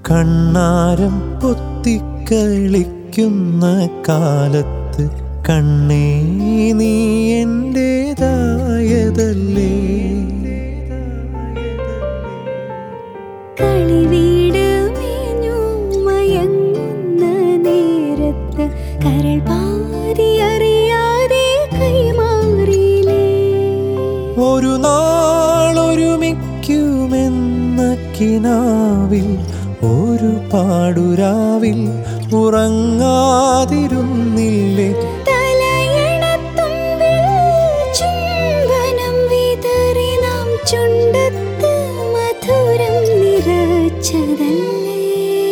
കണ്ണാരം പൊത്തിക്കളിക്കുന്ന കാലത്ത് കണ്ണേ നീ എൻ്റേതായതല്ലേ കളിവീട് മേഞ്ഞു മയങ്ങുന്ന നേരത്ത് കരൾ പാതി അറിയാതെ കൈമാറിയില്ലേ ഒരു നാളൊരുമിക്കുമെന്ന കിനാവിൽ ഒരു പാടുരാവിൽ ഉറങ്ങാതിരുന്നില്ലേ തലയണത്തുമ്പിൽ ചുംബനം വിതറി നാം ചുണ്ടത്ത് മധുരം നിറച്ചതല്ലേ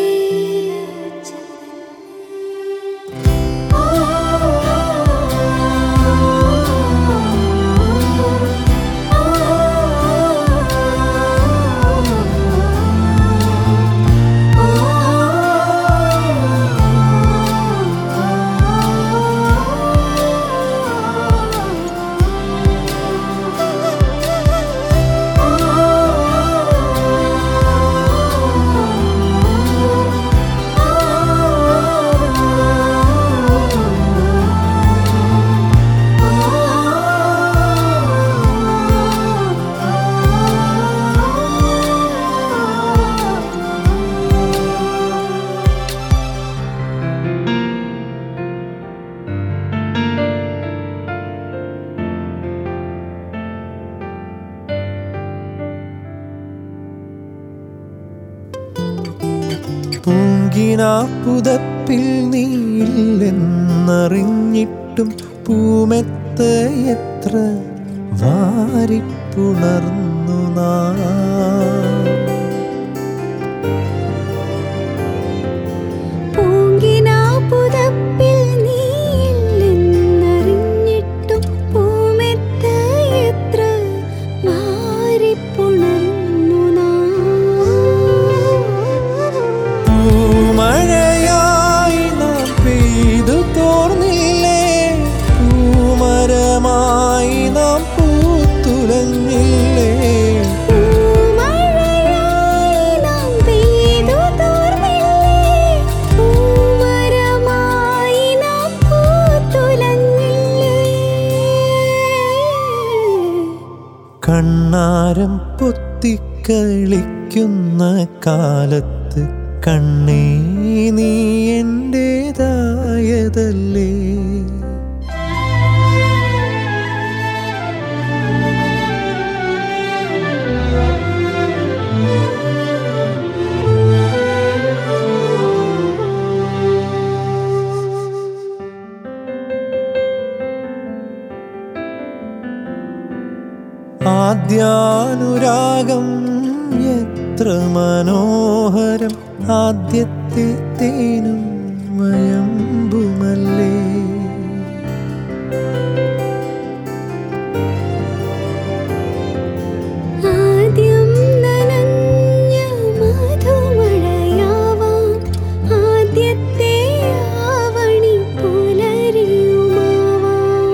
പൂങ്കിനാ പുതപ്പിൽ നീയില്ലെന്നറിഞ്ഞിട്ടും പൂമെത്ത എത്ര വാരിപ്പുണർന്നു നാം പൂങ്കിനാ പുതപ്പിൽ നീയില്ലെന്നറിഞ്ഞിട്ടും പൂമെത്ത എത്ര മാറിപ്പുണർന്നു നാം. പൂമഴയായി നാം പെയ്തു തോർന്നില്ലേ പൂമരമായി നാം പൂത്തുലഞ്ഞില്ലേ പൂമഴയായി നാം പെയ്തു തോർന്നില്ലേ? പൂമരമായി നാം പൂത്തുലഞ്ഞില്ലേ? കണ്ണാരം പൊത്തിക്കളിക്കുന്ന കാലത്ത് കണ്ണേ നീ എൻ്റേതായതല്ലേ ആദ്യാനുരാഗം എത്ര മനോഹരം ആദ്യത്തെ തേനും വയമ്പുമല്ലേ ആദ്യം നനഞ്ഞ മധുമഴയാവാം ആദ്യത്തെ ആവണി പുലരിയുമാവാം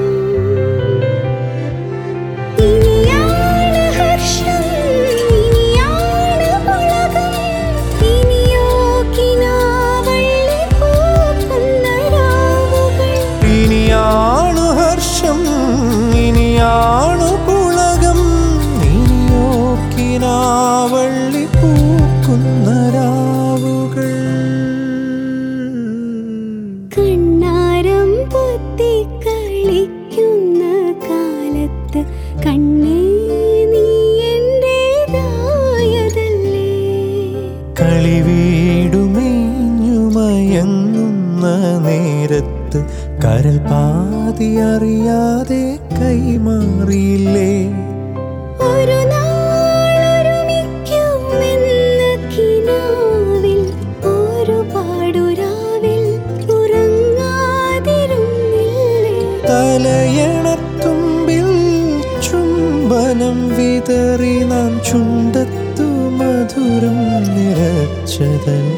ഇനിയാണ് ഹർഷം ഇനിയാണ് പുളകം ഇനിയോ കിനാവള്ളി പൂക്കുന്ന രാവുകൾ ഇനിയാണു ഹർഷം ഇനിയാണു പുളകം ഇനിയോ കിനാവള്ളി പൂക്കുന്ന രാവുകൾ കണ്ണാരം പൊത്തി കളിക്കുന്ന കാലത്ത് കണ്ണേ നീ എന്റേതായതല്ലേ കളിവീടുമേഞ്ഞുമയങ്ങുന്ന നേരത്ത് കരൽ പാതി അറിയാതെ കൈമാറിയില്ലേ ഒരു നാളൊരുമിക്കുമെന്ന കിനാവിൽ ഒരു പാടുരാവിൽ ഉറങ്ങാതിരുന്നില്ലേ തലയണത്തുമ്പിൽ ചുംബനം വിതറി നാം ചുണ്ടത്തു മധുരം നിറച്ചതല്ലേ